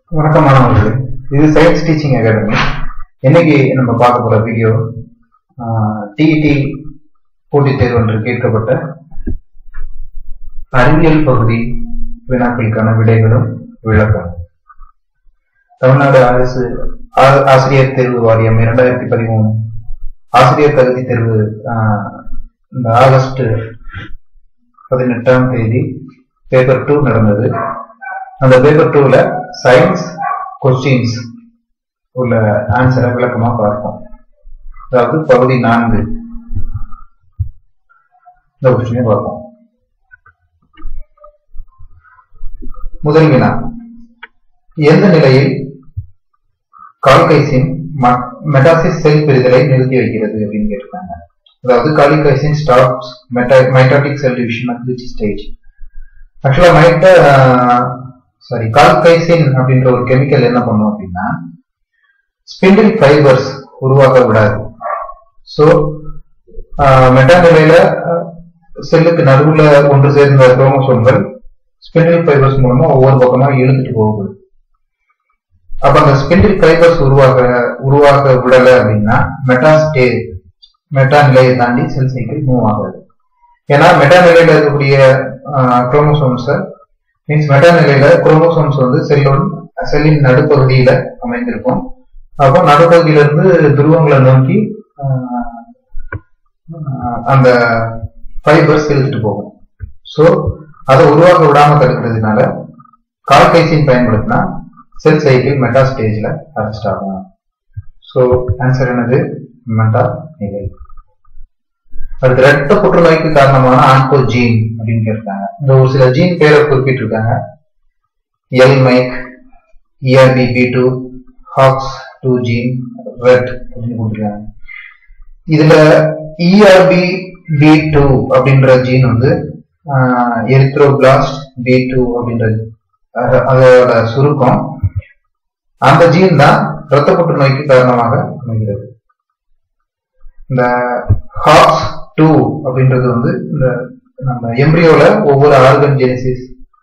வணக்கம் மாணவர்களே இது சயின்ஸ் டீச்சிங் அகாடமி இன்னைக்கு நம்ம பார்க்க போற வீடியோ டிஇடி போட்டித் தேர்வு என்று கேட்கப்பட்ட அறிவியல் பகுதி வினாக்களுக்கான விடைகளும் விளக்கம் தமிழ்நாடு அரசு ஆ- ஆசிரியர் தேர்வு வாரியம் இரண்டாயிரத்தி பதிமூணு ஆசிரியர் தகுதி தேர்வு ஆஹ், இந்த ஆகஸ்ட் பதினெட்டாம் தேதி பேப்பர் டூ நடந்தது அந்த பேப்பர் டூல சயின்ஸ் கொஸ்டின்ஸ் உள்ள ஆன்சரை விளக்கமா பார்ப்போம் அதாவது பகுதி நான்கு இந்த கொஸ்டினை பார்ப்போம் முதல் வினா எந்த நிலையில் கால்கைசின் மெட்டாசிஸ் செல் பிரிதலை நிறுத்தி வைக்கிறது அப்படின்னு கேட்டிருக்காங்க அதாவது colchicine stops mitotic cell division at which stage actually மைட்ட சாரி கால்கைசின் அப்படின்ற ஒரு கெமிக்கல் என்ன பண்ணும் அப்படின்னா ஸ்பிண்டில் ஃபைபர்ஸ் உருவாக்க விடாது ஸோ மெட்டா நிலையில செல்லுக்கு நடுவுல ஒன்று சேர்ந்த குரோமோசோம்கள் ஸ்பிண்டில் ஃபைபர்ஸ் மூலமா ஒவ்வொரு பக்கமா இழுத்துட்டு போகுது அப்ப அந்த ஸ்பிண்டில் ஃபைபர்ஸ் உருவாக உருவாக்க விடல அப்படின்னா மெட்டா ஸ்டே மெட்டா நிலையை தாண்டி செல் சைக்கிள் மூவ் ஆகாது ஏன்னா மெட்டா நிலையில இருக்கக்கூடிய குரோமோசோம்ஸை மீன்ஸ் மெட்டா நிலையில குரோமோசோம்ஸ் வந்து செல்லோட செல்லின் நடுப்பகுதியில அமைந்திருக்கும் அப்போ நடுப்பகுதியில இருந்து துருவங்களை நோக்கி ஆஹ், ஆஹ், அந்த ஃபைபர்ஸ் இழுத்துட்டு போகும் ஸோ அதை உருவாக்க விடாம தடுக்கிறதுனால கால்கைசின் பயன்படுத்தினா செல் சைக்கிள் மெட்டா ஸ்டேஜ்ல அரெஸ்ட் ஆகும் ஸோ ஆன்சர் என்னது மெட்டா நிலை அடுத்து ரத்த புற்றுநோய்க்கு காரணமான ஆன்கோ ஜீன் அப்படின்னு கேட்டிருக்காங்க இந்த ஒரு சில ஜீன் பேரை குறிப்பிட்டிருக்காங்க L myc ERB B two Hox two gene red அப்படின்னு கொடுத்துருக்காங்க இதுல இஆர்பி பி டூ அப்படின்ற ஜீன் வந்து எரித்ரோபிளாஸ்ட் பி டூ அப்படின்ற அஹ், அதோட சுருக்கம் அந்த ஜீன் தான் ரத்த புற்றுநோய்க்கு காரணமாக அமைகிறது இந்த ஹாக்ஸ் டூ அப்படின்றது வந்து இந்த நம்ம எம்ப்ரியோல ஒவ்வொரு ஆர்கன் ஜெனிசிஸ்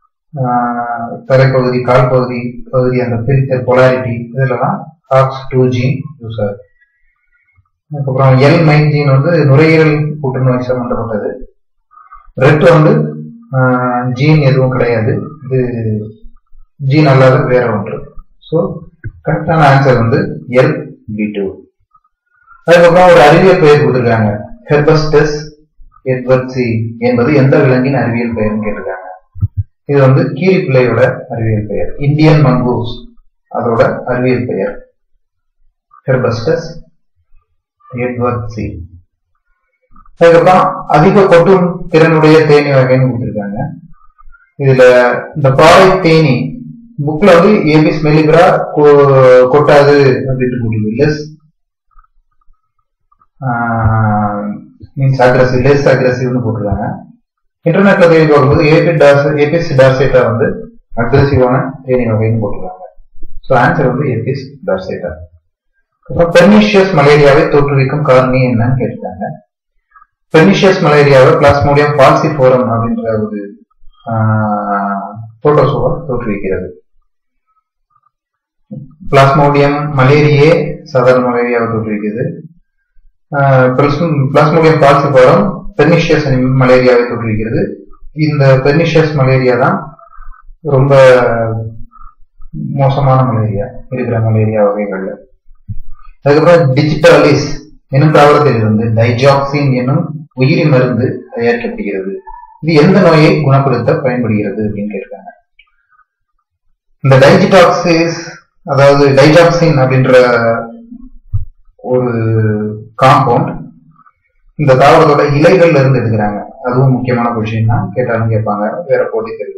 தலைப்பகுதி கால் பகுதி பகுதி அந்த பிரித்தல் பொலாரிட்டி இதெல்லாம் ஹாக்ஸ் டூ ஜீன் யூஸ் ஆகுது அதுக்கப்புறம் எல் மைன் ஜீன் வந்து நுரையீரல் புற்றுநோய் சம்பந்தப்பட்டது ரெட் வந்து ஜீன் எதுவும் கிடையாது இது ஜீன் அல்லாத வேற ஒன்று ஸோ கரெக்டான ஆன்சர் வந்து எல் பி டூ அதுக்கப்புறம் ஒரு அறிவியல் பெயர் கொடுத்துருக்காங்க ஹெர்பஸ்டஸ் எட்வர்ட்ஸி என்பது எந்த விலங்கின் அறிவியல் பெயர்னு கேட்டிருக்காங்க இது வந்து கீரிப்பிள்ளையோட அறிவியல் பெயர் இந்தியன் மங்கூஸ் அதோட அறிவியல் பெயர் ஹெர்பஸ்டஸ் எட்வர்ட்ஸி அதுக்கப்புறம் அதிக கொட்டும் திறனுடைய தேனி வகைன்னு கொடுத்துருக்காங்க இதுல இந்த பாறை தேனி புக்ல வந்து ஏபிஸ் மெலிபிரா கொட்டாது அப்படின்ட்டு போட்டுருக்கு லெஸ் மீன்ஸ் அக்ரஸிவ் லெஸ் அக்ரஸிவ்னு போட்டிருக்காங்க இன்டர்நெட்ல தேடி பார்க்கும்போது ஏபி டாஸ் ஏபிஸ் டார்சேட்டா வந்து அக்ரஸிவான தேனி வகைன்னு போட்டிருக்காங்க ஸோ ஆன்சர் வந்து ஏபிஸ் டார்சேட்டா அப்புறம் பெர்னிஷியஸ் மலேரியாவை தோற்றுவிக்கும் காரணி என்னன்னு கேட்டிருக்காங்க பெர்னிஷியஸ் மலேரியாவை பிளாஸ்மோடியம் ஃபால்சிஃபோரம் அப்படின்ற ஒரு புரோட்டோசோவா தோற்றுவிக்கிறது பிளாஸ்மோடியம் மலேரியே சாதாரண மலேரியாவை தோற்றுவிக்கிறது பிளாஸ்மோடியம் ஃபால்சிஃபோரம் பெர்னிஷியஸ் மலேரியாவை தோற்றுவிக்கிறது இந்த பெர்னிஷியஸ் மலேரியா தான் ரொம்ப மோசமான மலேரியா இருக்கிற மலேரியா வகைகள்ல அதுக்கப்புறம் டிஜிட்டாலிஸ் எனும் தாவரத்தில் இருந்து டைஜாக்சின் எனும் உயிரி மருந்து தயாரிக்கப்படுகிறது இது எந்த நோயை குணப்படுத்த பயன்படுகிறது அப்படின்னு கேட்டிருக்காங்க இந்த டைஜிடாக்சிஸ் அதாவது டைஜாக்சின் அப்படின்ற ஒரு காம்பவுண்ட் இந்த தாவரத்தோட இலைகள்ல இருந்து எடுக்கிறாங்க அதுவும் முக்கியமான விஷயம் தான் கேட்டாலும் கேட்பாங்க வேற போட்டி தெரிவிக்க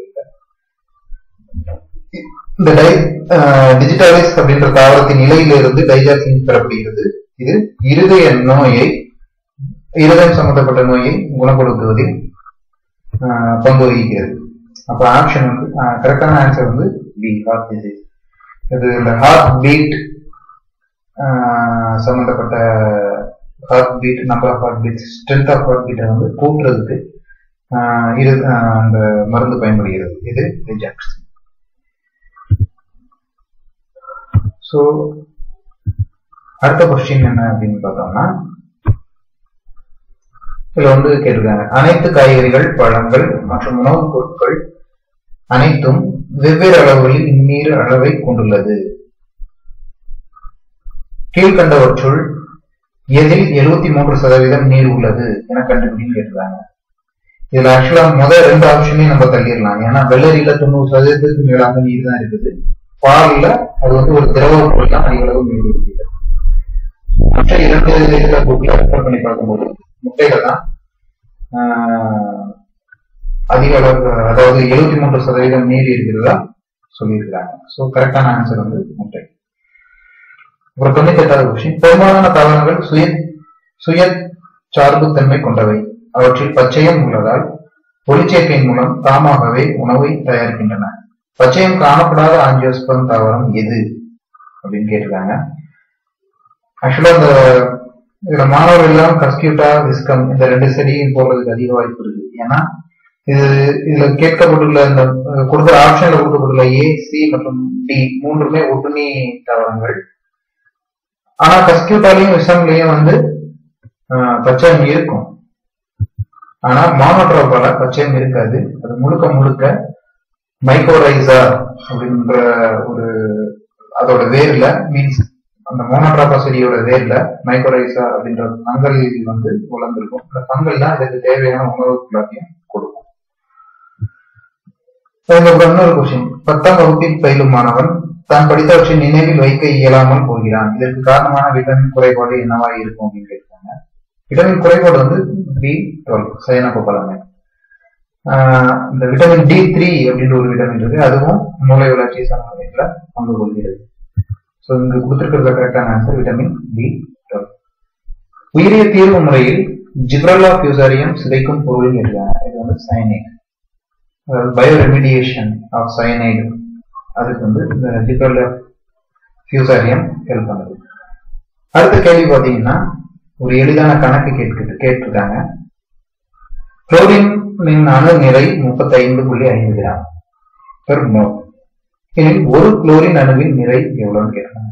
இந்த டை டிஜிட்டலைஸ் அப்படின்ற தாவரத்தின் இலையில இருந்து டைஜாக்சின் பெறப்படுகிறது இது இருதய நோயை இருதயம் சம்பந்தப்பட்ட நோயை குணப்படுத்துவதில் ஆஹ், பங்கு வகிக்கிறது அப்ப ஆப்ஷன் வந்து கரெக்டான ஆன்சர் வந்து பி ஹார்ட் டிசீஸ் இது இந்த ஹார்ட் பீட் சம்பந்தப்பட்ட heart beat number of heart beat strength of heart பீட்டை வந்து கூட்டுறதுக்கு ஆஹ், இது ஆஹ், அந்த மருந்து பயன்படுகிறது இது ரிஜாக்ஸ் ஸோ அடுத்த கொஸ்டின் என்ன அப்படின்னு பார்த்தோம்னா இதுல வந்து கேட்டிருக்காங்க அனைத்து காய்கறிகள் பழங்கள் மற்றும் உணவுப் பொருட்கள் அனைத்தும் வெவ்வேறு அளவுகளில் நீர் அளவை கொண்டுள்ளது கீழ்கண்டவற்றுள் எதில் எழுபத்தி மூன்று சதவீதம் நீர் உள்ளது என கண்டுபிடின்னு கேட்டிருக்காங்க இதுல ஆக்சுவலா முதல் ரெண்டு ஆப்ஷனையும் நம்ம தள்ளிடலாம் ஏன்னா வெள்ளரியில தொண்ணூறு சதவீதத்துக்கு மேலாக நீர் தான் இருக்குது பால்ல அது வந்து ஒரு திரவ பொருள் தான் அதிக அளவு நீர் இருக்குது மற்ற இரண்டு இதுல பொருட்களை ரெஃபர் பண்ணி பார்க்கும்போது முட்டையில தான் ஆஹ், அதிக அளவு அதாவது எழுபத்தி மூன்று சதவீதம் நீர் இருக்கிறதா சொல்லியிருக்கிறாங்க ஸோ கரெக்டான ஆன்சர் வந்து முட்டை அப்புறம் தொண்ணூத்தி எட்டாவது கொஸ்டின் பெரும்பாலான தாவரங்கள் சுய சுய சார்புத்தன்மை கொண்டவை அவற்றில் பச்சையம் உள்ளதால் ஒளிச்சேர்க்கையின் மூலம் தாமாகவே உணவை தயாரிக்கின்றன பச்சையம் காணப்படாத ஆஞ்சியோஸ்பம் தாவரம் எது அப்படின்னு கேட்டிருக்காங்க ஆக்சுவலா இந்த இதுல மாணவர்கள் எல்லாம் கஸ்கியூட்டா விஸ்கம் இந்த ரெண்டு செடியும் போடுறதுக்கு அதிக வாய்ப்பு இருக்கு ஏன்னா இது இதுல கேட்கப்பட்டுள்ள இந்த அஹ், கொடுக்குற ஆப்ஷன்ல கொடுக்கப்பட்டுள்ள ஏ சி மற்றும் டி மூன்றுமே ஒட்டுண்ணி தாவரங்கள் ஆனா கஸ்கியூட்டாலையும் விசம்லயும் வந்து ஆஹ், பச்சையம் இருக்கும் ஆனா மானோட்ரோபால பச்சையம் இருக்காது அது முழுக்க முழுக்க மைக்ரோரைசா அப்படின்ற ஒரு அதோட வேர்ல மீன்ஸ் அந்த மோனோட்ராபா செடியோட வேர்ல மைக்ரோரைசா அப்படின்ற ஃபங்கல் வந்து வளர்ந்துருக்கும் அந்த ஃபங்கல் தான் இதுக்கு தேவையான உணவு எல்லாத்தையும் கொடுக்கும் அதுக்கப்புறம் இன்னொரு கொஸ்டின் பத்தாம் வகுப்பில் பயிலும் மாணவன் தான் படித்தவற்றை நினைவில் வைக்க இயலாமல் போகிறான் இதற்கு காரணமான விட்டமின் குறைபாடு என்னவா இருக்கும் அப்படின்னு கேட்கிறாங்க விட்டமின் குறைபாடு வந்து பி டுவெல் சயனகோபாலமே இந்த விட்டமின் டி த்ரீ அப்படின்ற ஒரு விட்டமின் இருக்கு அதுவும் மூளை வளர்ச்சி சமநிலையில பங்கு கொள்கிறது ஸோ இங்கு கொடுத்திருக்கிற கரெக்டான ஆன்சர் விட்டமின் பி டுவெல் உயிரிய தீர்வு முறையில் ஜிப்ரல்லா பியூசாரியம் சிதைக்கும் பொருள் இருக்காங்க இது வந்து cyanide bio remediation of cyanide அதுக்கு வந்து இந்த ஜிப்ரல்லா பியூசாரியம் ஹெல்ப் பண்ணுது அடுத்த கேள்வி பார்த்தீங்கன்னா ஒரு எளிதான கணக்கு கேட்கு கேட்டிருக்காங்க குளோரின் அணு நிறை முப்பத்தி ஐந்து புள்ளி ஐந்து கிராம் பெர் மோல் எனில் ஒரு குளோரின் அணுவின் நிறை எவ்வளவுன்னு கேட்கிறாங்க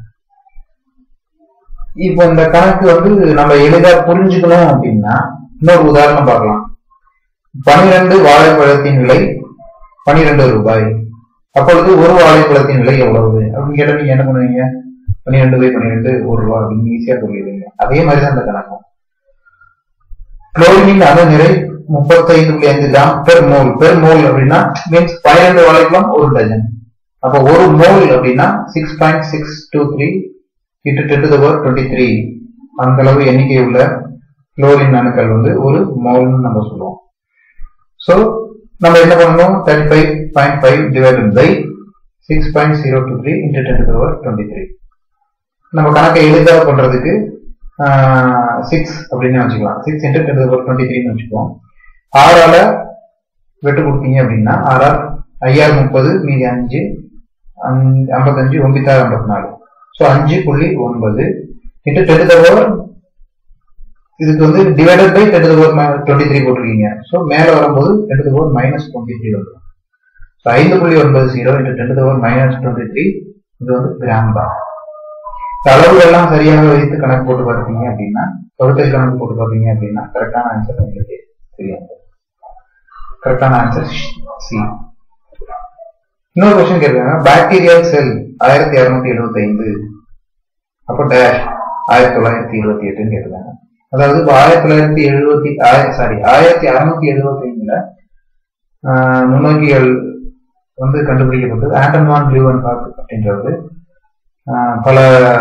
இப்போ இந்த கணக்கு வந்து நம்ம எளிதா புரிஞ்சுக்கணும் அப்படின்னா இன்னொரு உதாரணம் பார்க்கலாம் பனிரெண்டு வாழைப்பழத்தின் விலை பனிரெண்டு ரூபாய் அப்பொழுது ஒரு வாழைப்பழத்தின் விலை எவ்வளவு அப்படின்னு கேட்டா நீங்க என்ன பண்ணுவீங்க பன்னிரெண்டு பை பன்னிரெண்டு ஒரு ரூபா அப்படின்னு ஈஸியா சொல்லிடுவீங்க அதே மாதிரி தான் இந்த கணக்கும் குளோரினின் அணு நிறை முப்பத்தைந்து புள்ளி ஐந்து gram per mole per mole அப்படின்னா மீன்ஸ் பன்னிரெண்டு வாழைப்பழம் ஒரு டஜன் அப்போ ஒரு மோல் அப்படின்னா six point six two three into ten to power twenty three அந்த அளவு எண்ணிக்கை உள்ள குளோரின் அணுக்கள் வந்து ஒரு மோல்னு நம்ம சொல்லுவோம் ஸோ நம்ம என்ன பண்ணணும் thirty five point five divided by six point zero two three into ten to power twenty three நம்ம கணக்கை எளிதாக பண்றதுக்கு சிக்ஸ் அப்படின்னு வச்சுக்கலாம் six into ten power twenty த்ரீன்னு வச்சுக்குவோம் ஆறால வெட்டு கொடுத்தீங்க அப்படின்னா ஆறார் ஐயாறு முப்பது மீதி அஞ்சு அஞ்சு- ஐம்பத்தஞ்சு ஒன்பத்தாறு ஐம்பத்தி நாலு ஸோ அஞ்சு புள்ளி ஒன்பது இன்ட்டு டென் பவர் இதுக்கு வந்து divided by ten power twenty three போட்டிருக்கீங்க ஸோ மேலே வரும்போது ten power minus twenty three வந்துடும் ஸோ ஐந்து புள்ளி ஒன்பது zero into ten power minus twenty three இது வந்து கிராம் தான் இந்த அளவுகள்லாம் சரியாக வைத்து கணக்கு போட்டு பார்த்தீங்க அப்படின்னா தொகுத்தல் கணக்கு போட்டு பார்த்தீங்க அப்படின்னா கரெக்டான ஆன்சர் உங்களுக்கு தெரியும் கரெக்டான ஆன்சர் சி இன்னொரு கொஸ்டின் கேட்கிறாங்க பாக்டீரியல் செல் ஆயிரத்தி இருநூத்தி எழுபத்தி ஐந்து அப்போ டேஷ் ஆயிரத்தி தொள்ளாயிரத்தி இருபத்தி எட்டுன்னு கேட்டிருக்காங்க அதாவது இப்போ ஆயிரத்தி தொள்ளாயிரத்தி எழுபத்தி சாரி ஆயிரத்தி அறுநூத்தி எழுபத்தி ஐந்துல நுண்ணோக்கிகள் வந்து கண்டுபிடிக்கப்பட்டது ஆண்டன் வான் லியூவன் ஹாக் அப்படின்றவர் ஆஹ் பல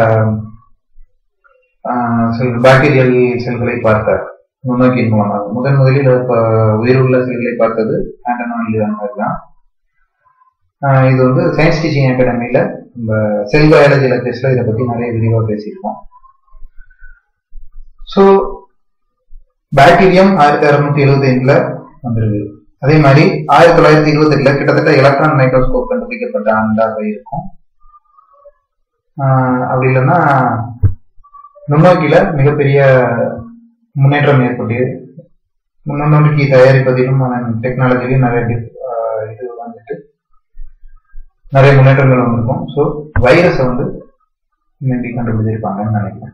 ஆஹ் செல் பாக்டீரியல் செல்களை பார்த்தார் நுண்ணோக்கியின் மூலமாக முதன் முதலில் ப- உயிருள்ள செல்களை பார்த்தது ஆண்டன் வான் லியூவன் ஹாக் தான் ஆஹ் இது வந்து சயின்ஸ் டீச்சிங் அகாடமியில நம்ம செல் பயாலஜி லெக்சர்ஸ்ல இதை பத்தி நிறைய விரிவாக பேசியிருக்கோம் ஸோ பாக்டீரியம் ஆயிரத்தி அறுநூத்தி எழுபத்தி ஐந்துல வந்திருக்கு அதே மாதிரி ஆயிரத்தி தொள்ளாயிரத்தி இருபத்தி எட்டுல கிட்டத்தட்ட எலக்ட்ரான் மைக்ரோஸ்கோப் கண்டுபிடிக்கப்பட்ட ஆண்டாக இருக்கும் ஆஹ் அப்படி இல்லைன்னா நுண்ணோக்கியில மிகப்பெரிய முன்னேற்றம் ஏற்பட்டு நுண்ணோக்கி தயாரிப்பதிலும் டெக்னாலஜிலையும் நிறைய டி- ஆஹ் இது வந்துட்டு நிறைய முன்னேற்றங்கள் வந்திருக்கும் ஸோ வைரஸை வந்து மேபி கண்டுபிடிச்சிருப்பாங்கன்னு நினைக்கிறேன்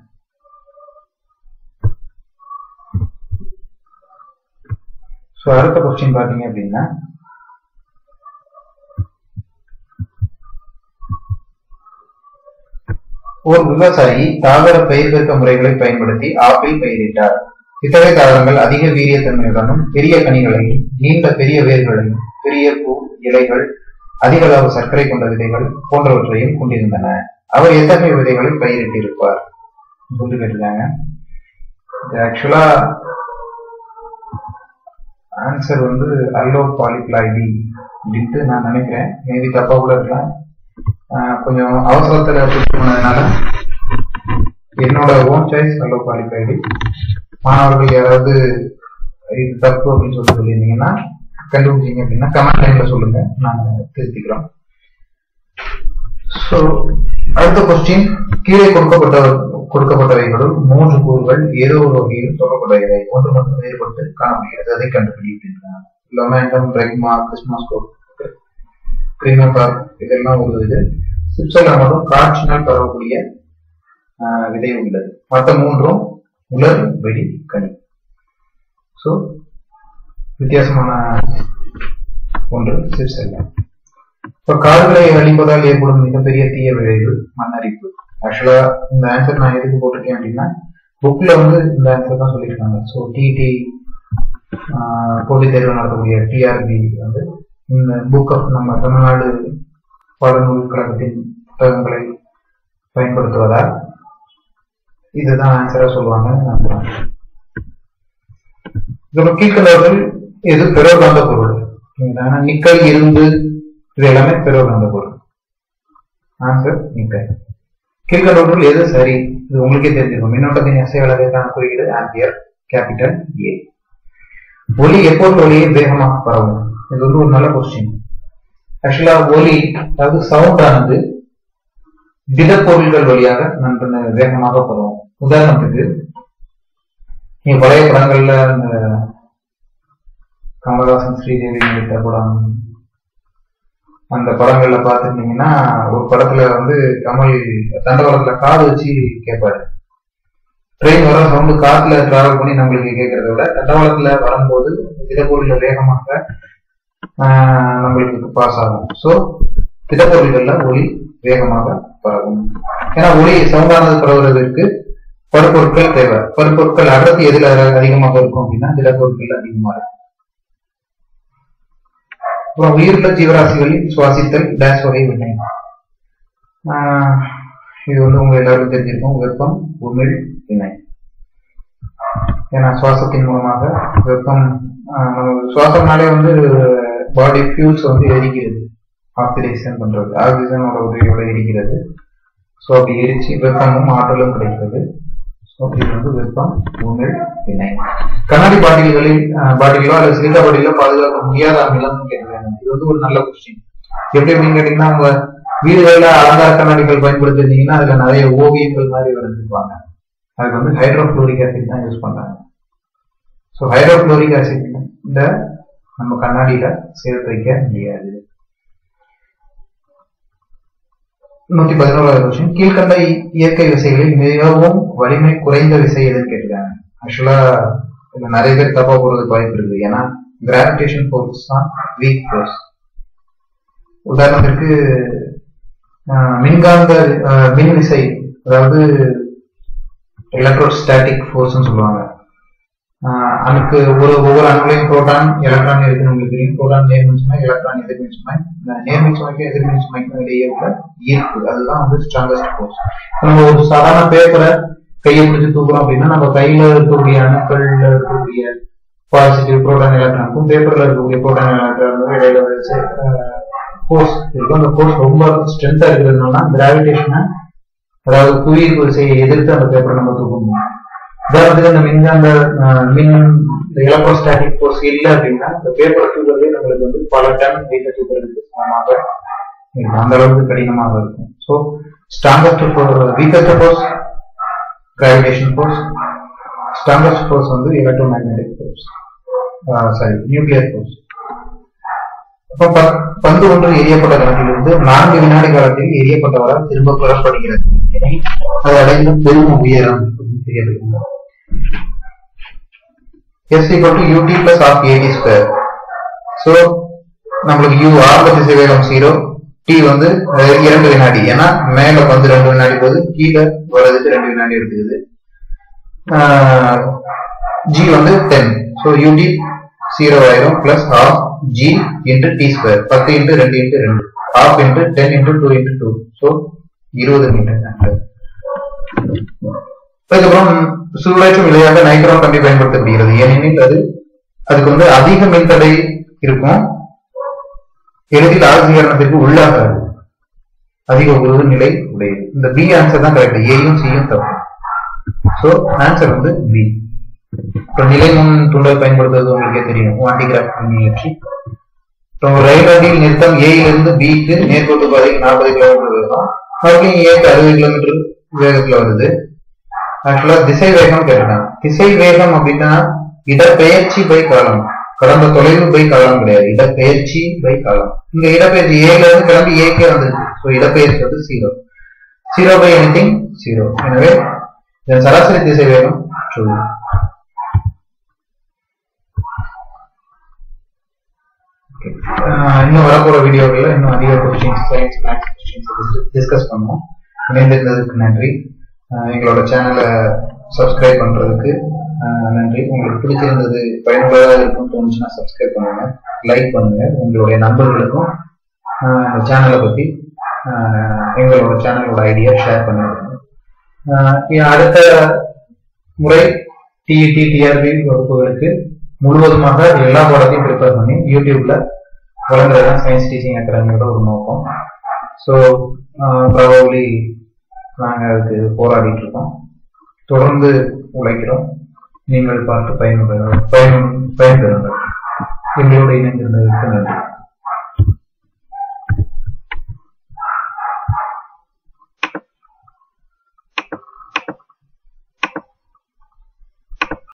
ஸோ அடுத்த கொஸ்டின் பார்த்தீங்க அப்படின்னா ஒரு விவசாயி தாவர பயிர் பெருக்க முறைகளை பயன்படுத்தி ஆப்பிள் பயிரிட்டார் இத்தகைய தாவரங்கள் அதிக வீரியத்தன்மையுடனும் பெரிய கனிகளையும் நீண்ட பெரிய வேர்களையும் பெரிய பூ இலைகள் அதிக அளவு சர்க்கரை கொண்ட விதைகள் போன்றவற்றையும் கொண்டிருந்தன அவர் எத்தகைய விதைகளை பயிரிட்டிருப்பார் புரிந்து கேட்டிருக்காங்க ஆக்சுவலா ஆன்சர் வந்து அல்லோ பாலிப்ளாய்டி அப்படின்ட்டு நான் நினைக்கிறேன் மேபி தப்பா கூட இருக்கலாம் ஆஹ் கொஞ்சம் அவசரத்துல புஷ் பண்ணதுனால என்னோட ஓன் சாய்ஸ் அல்லோ பாலிப்ளாய்டி மாணவர்கள் யாராவது இது தப்பு அப்படின்னு சொல்லி சொல்லியிருந்தீங்கன்னா கண்டுபிடிச்சீங்க அப்படின்னா கமெண்ட் லைன்ல சொல்லுங்க நாங்க திருத்திக்கிறோம் ஸோ அடுத்த கொஸ்டின் கீழே கொடுக்கப்பட்ட கொடுக்கப்பட்டவைகளுள் மூன்று கூறுகள் ஏதோ ஒரு வகையில் தொடர்புடையவை ஒன்று மட்டும் வேறுபட்டு காண முடியாது அதை கண்டுபிடி அப்படின்றாங்க லொமேண்டம் ரெக்மா கிறிஸ்மஸ்கோப் கிரீமோகார் இதெல்லாம் ஒரு இது சிப்சலா மட்டும் காற்றினால் பரவக்கூடிய ஆஹ், விதை உள்ளது மற்ற மூன்றும் உலர் வெளி கனி ஸோ வித்தியாசமான ஒன்று சிப்செல்லா இப்ப காடுகளை அழிப்பதால் ஏற்படும் மிகப்பெரிய தீய விளைவு மண்ணரிப்பு ஆக்சுவலா இந்த ஆன்சர் நான் எதுக்கு போட்டிருக்கேன் அப்படின்னா புக்ல வந்து இந்த ஆன்சர் தான் சொல்லியிருக்காங்க ஸோ டிடி போட்டித் தேர்வு நடத்தக்கூடிய டிஆர்பி வந்து இந்த புக் ஆஃப் நம்ம தமிழ்நாடு பாடநூல் கழகத்தின் புத்தகங்களை பயன்படுத்துவதால் இதுதான் ஆன்சரா சொல்லுவாங்க நம்புறேன் இதோட கீழ்கண்டவர்கள் எது பெரோகாந்த பொருள் சரிங்களா? நிக்கல் இரும்பு இது எல்லாமே பெரோகாந்த பொருள் ஆன்சர் நிக்கல் கீழ்கண்டவர்கள் எது சரி இது உங்களுக்கே தெரிஞ்சிருக்கும் மின்னோட்டத்தின் எஸ்ஐ அளவிற்கான குறியீடு ஆம்பியர் கேபிட்டல் ஏ ஒலி எப்போது ஒலியை வேகமாக பரவும் இது வந்து ஒரு நல்ல கொஸ்டின் ஆக்சுவலா ஒலி அதாவது சவுண்ட் ஆனது திடப்பொருள்கள் வழியாக நன்று வேகமாக பரவும் உதாரணத்துக்கு நீங்க பழைய படங்கள்ல இந்த கமலஹாசன் ஸ்ரீதேவி நடித்த படம் அந்த படங்கள்ல பார்த்துருந்தீங்கன்னா ஒரு படத்துல வந்து கமல் தண்டவாளத்துல காது வச்சு கேட்பாரு ட்ரெயின் வர சவுண்டு காத்துல டிராவல் பண்ணி நம்மளுக்கு கேட்கறத விட தண்டவாளத்துல வரும்போது திடப்பொருள்கள் வேகமாக ஆஹ், நம்மளுக்கு பாஸ் ஆகும் ஸோ திடப்பொருள்கள்ல ஒளி வேகமாக பரவும் ஏன்னா ஒளி சவுண்டானது பரவுவதற்கு பருப்பொருட்கள் தேவை பருப்பொருட்கள் அடர்த்தி எதுல அதிகமாக இருக்கும் அப்படின்னா திடப்பொருட்கள் அதிகமா இருக்கும் அப்புறம் உயிருள்ள ஜீவராசிகளில் சுவாசித்தல் டேஷ் வகை வினை ஆஹ் இது வந்து உங்க எல்லாருக்கும் தெரிஞ்சிருக்கும் வெப்பம் உமிழ் வினை ஏன்னா சுவாசத்தின் மூலமாக வெப்பம் ஆஹ் நம்ம சுவாசம்னாலே வந்து பாடி ஃபியூல்ஸ் வந்து எரிக்கிறது ஆக்சிடேஷன் பண்றது ஆக்சிஜனோட உதவியோட எரிக்கிறது ஸோ அப்படி எரிச்சு வெப்பமும் ஆற்றலும் கிடைக்கிறது ஸோ இது வந்து வெப்பம் உமிழ் வினை கண்ணாடி பாட்டில்களில் பாட்டிலோ அல்லது சிலிக்கா பாட்டிலோ பாதுகாக்க முடியாத அமிலம் கேட்கிறாங்க இது வந்து ஒரு நல்ல கொஸ்டின் எப்படி அப்படின்னு கேட்டீங்கன்னா உங்க வீடுகளில் அலங்கார கண்ணாடிகள் பயன்படுத்திருந்தீங்கன்னா அதுல நிறைய ஓவியங்கள் மாதிரி வரைஞ்சிருப்பாங்க அதுக்கு வந்து ஹைட்ரோஃப்ளோரிக் ஆசிட் தான் யூஸ் பண்றாங்க ஸோ ஹைட்ரோஃப்ளோரிக் ஆசிட் இந்த நம்ம கண்ணாடியில சேர்த்து வைக்க முடியாது நூத்தி பதினோராவது கொஸ்டின் கீழ்கண்ட இ- இயற்கை விசைகளில் மிகவும் வலிமை குறைந்த விசை எதுன்னு கேட்டிருக்காங்க ஆக்சுவலா இதுல நிறைய பேர் தப்பா போறதுக்கு வாய்ப்பு இருக்கு ஏன்னா கிராவிடேஷன் ஃபோர்ஸ் தான் வீக் ஃபோர்ஸ் உதாரணத்திற்கு ஆஹ், மின்காந்த ஆஹ், மின் விசை அதாவது எலக்ட்ரோஸ்டாட்டிக் ஃபோர்ஸ்னு சொல்லுவாங்க ஆஹ், அணுக்கு ஒரு ஒவ்வொரு அணுலையும் புரோட்டான் எலக்ட்ரான் இருக்குன்னு உங்களுக்கு தெரியும் புரோட்டான் நேர்மின் சுமை எலக்ட்ரான் எதிர்மின் சுமை இந்த நேர்மின் சுமைக்கும் எதிர்மின் சுமைக்கும் இடையே உள்ள ஈர்ப்பு அதுதான் வந்து ஸ்ட்ராங்கஸ்ட் ஃபோர்ஸ் நம்ம ஒரு சாதாரண பேப்பரை கையை பிடிச்சு தூக்குறோம் அப்படின்னா நம்ம கையில இருக்கக்கூடிய அணுக்கள்ல இருக்கக்கூடிய பாசிட்டிவ் புரோட்டான் எலக்ட்ரானுக்கும் பேப்பர்ல இருக்கக்கூடிய புரோட்டான் எலக்ட்ரானுக்கும் இடையில வச்சு ஃபோர்ஸ் இருக்கும் அந்த ஃபோர்ஸ் ரொம்ப ஸ்ட்ரென்த்தா இருக்கிறதுனால கிராவிடேஷனை அதாவது புவியீர்ப்பு விசையை எதிர்த்து அந்த பேப்பரை நம்ம தூக்க முடியும் உதாரணத்துக்கு இந்த மின்காந்த ஆஹ், மின் எலக்ட்ரோஸ்டாட்டிக் ஃபோர்ஸ் இல்லை அப்படின்னா இந்த பேப்பரை தூக்குறதே நம்மளுக்கு வந்து பல டன் வெயிட்ட தூக்குறதுக்கு சமமாக இருக்கும். அந்த அளவுக்கு கடினமாக இருக்கும் so strongest weakest force gravitation force strongest force வந்து electromagnetic force sorry nuclear force அப்ப ப- பந்து ஒன்று எரியப்பட்ட காலத்திலிருந்து நான்கு வினாடி காலத்தில் எரியப்பட்டவரால் திரும்ப பெறப்படுகிறது அது அடைந்த பெரும் உயரம் அப்படின்னு தெரியப்படுகிறது S equal to UT plus half AT square so நம்மளுக்கு யூ ஆரம்ப திசை வேகம் ஜீரோ டி வந்து அஹ், இரண்டு வினாடி ஏன்னா மேல வந்து ரெண்டு வினாடி போகுது கீழே வர்றதுக்கு ரெண்டு வினாடி எடுத்துக்குது ஜி வந்து டென் ஸோ யூடி ஜீரோ ஆயிரும் plus half G into T square பத்து இன்ட்டு ரெண்டு இன்ட்டு ரெண்டு half into ten into two into two so இருபது மீட்டர் அதுக்கப்புறம் சூழேற்றும் விளையாட்டு நைக்ரோன் கம்பி பயன்படுத்தப்படுகிறது ஏனெனில் அது அதுக்கு வந்து அதிக மின்தடை இருக்கும் எளிதில் ஆக்சிகரணத்திற்கு உள்ளாகாது அதிக உருவு நிலை உடையது இந்த பி ஆன்சர் தான் கரெக்ட் ஏயும் சியும் தப்பு சோ ஆன்சர் வந்து பி இப்போ நிலைமுன் துண்டல் பயன்படுத்துவது உங்களுக்கே தெரியும் வாண்டிகிராஃப் முயற்சி இப்போ ரயில் வண்டியில் நிறுத்தம் ஏயிலிருந்து பிக்கு நேர்கோட்டு பாதைக்கு நாற்பது கிலோமீட்டர் வேகம் மறுபடியும் ஏக்கு அறுபது கிலோமீட்டர் வேகத்துல வருது ஆக்சுவலா திசை வேகம் கேட்டாங்க திசை வேகம் அப்படின்னா இடப்பெயர்ச்சி பை காலம் கடந்த தொலைவு பை காலம் கிடையாது இடப்பெயர்ச்சி பை காலம் இங்க இடப்பெயர்ச்சி ஏல இருந்து கிளம்பி ஏக்கே வந்திருக்கு ஸோ இடப்பெயர்ச்சி வந்து zero zero by anything zero எனவே இதன் சராசரி திசை வேகம் சொல்லு இன்னும் வரப்போற வீடியோவில் இன்னும் அதிக questions science maths questions discuss பண்ணுவோம் இணைந்திருந்ததுக்கு நன்றி அஹ் எங்களோட சேனலை சப்ஸ்கிரைப் பண்றதுக்கு அஹ் நன்றி உங்களுக்கு பிடிச்சிருந்தது பயனுள்ளதாக இருக்கும் தோணுச்சுன்னா சப்ஸ்கிரைப் பண்ணுங்க லைக் பண்ணுங்க உங்களுடைய நண்பர்களுக்கும் அஹ் இந்த சேனலை பத்தி அஹ் எங்களோட சேனலோட ஐடியா ஷேர் பண்ணுங்க அஹ் இ- அடுத்த முறை டிஇடி டிஆர்பி வகுப்புகளுக்கு முழுவதுமாக எல்லா பாடத்தையும் ப்ரிப்பேர் பண்ணி யூடியூப்ல வழங்குறதுதான் சயின்ஸ் டீச்சிங் அகாடமியோட ஒரு நோக்கம் ஸோ ப்ராபப்ளி நாங்கள் அதுக்கு போராடிட்டு இருக்கோம் தொடர்ந்து உழைக்கிறோம் நீங்கள் பார்த்து பயன்பெற பயன் பயன்பெறுங்கள் எங்களோடு இணைந்திருந்ததற்கு நன்றி